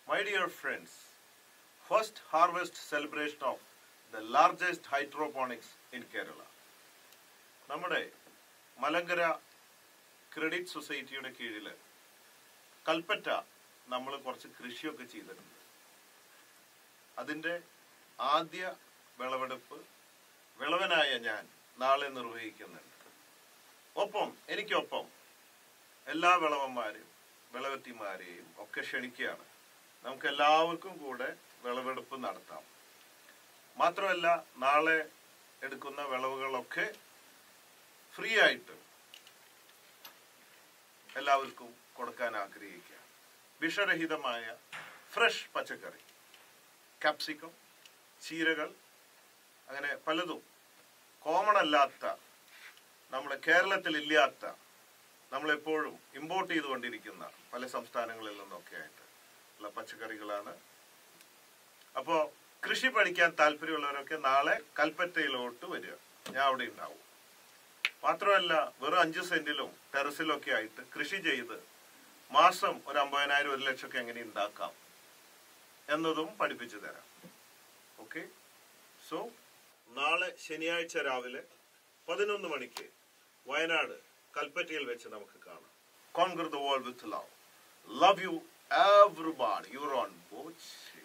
My dear friends, first harvest celebration of the largest hydroponics in Kerala. നമ്മുടെ Malankara credit സൊസൈറ്റിയുടെ കീഴിൽ കൽപ്പറ്റ നമ്മൾ കുറച്ച് കൃഷിയൊക്കെ ചെയ്തിട്ടുണ്ട് അതിൻ്റെ ആദ്യ വിളവെടുപ്പ് വിളവനായ ഞാൻ നാളെ നിർവഹിക്കുന്നുണ്ട് ഒപ്പം എനിക്കൊപ്പം എല്ലാ വിളവന്മാരെയും വിളവെത്തിമാരെയും ഒക്കെ ക്ഷണിക്കുകയാണ് നമുക്ക് എല്ലാവർക്കും കൂടെ വിളവെടുപ്പ് നടത്താം മാത്രമല്ല നാളെ എടുക്കുന്ന വിളവുകളൊക്കെ ഫ്രീ ആയിട്ട് എല്ലാവർക്കും കൊടുക്കാൻ ആഗ്രഹിക്കുക വിഷരഹിതമായ ഫ്രഷ് പച്ചക്കറി കാപ്സിക്കം ചീരകൾ അങ്ങനെ പലതും കോമൺ അല്ലാത്ത നമ്മുടെ കേരളത്തിൽ ഇല്ലാത്ത നമ്മളെപ്പോഴും ഇമ്പോർട്ട് ചെയ്തുകൊണ്ടിരിക്കുന്ന പല സംസ്ഥാനങ്ങളിൽ നിന്നൊക്കെ ആയിട്ട് ഉള്ള പച്ചക്കറികളാണ് അപ്പോ കൃഷി പഠിക്കാൻ താല്പര്യമുള്ളവരൊക്കെ നാളെ കൽപ്പറ്റയിലോട്ട് വരിക ഞാൻ അവിടെ ഉണ്ടാവും മാത്രമല്ല വെറും അഞ്ച് സെന്റിലും ടെറസിലും ഒക്കെ ആയിട്ട് കൃഷി ചെയ്ത് മാസം ഒരു അമ്പതിനായിരം ഒരു ലക്ഷം ഒക്കെ എങ്ങനെ ഉണ്ടാക്കാം എന്നതും പഠിപ്പിച്ചു തരാം ഓക്കെ സോ നാളെ ശനിയാഴ്ച രാവിലെ പതിനൊന്ന് മണിക്ക് വയനാട് കൽപ്പറ്റയിൽ വെച്ച് നമുക്ക് കാണാം conquer the world with love love you everybody your own Boche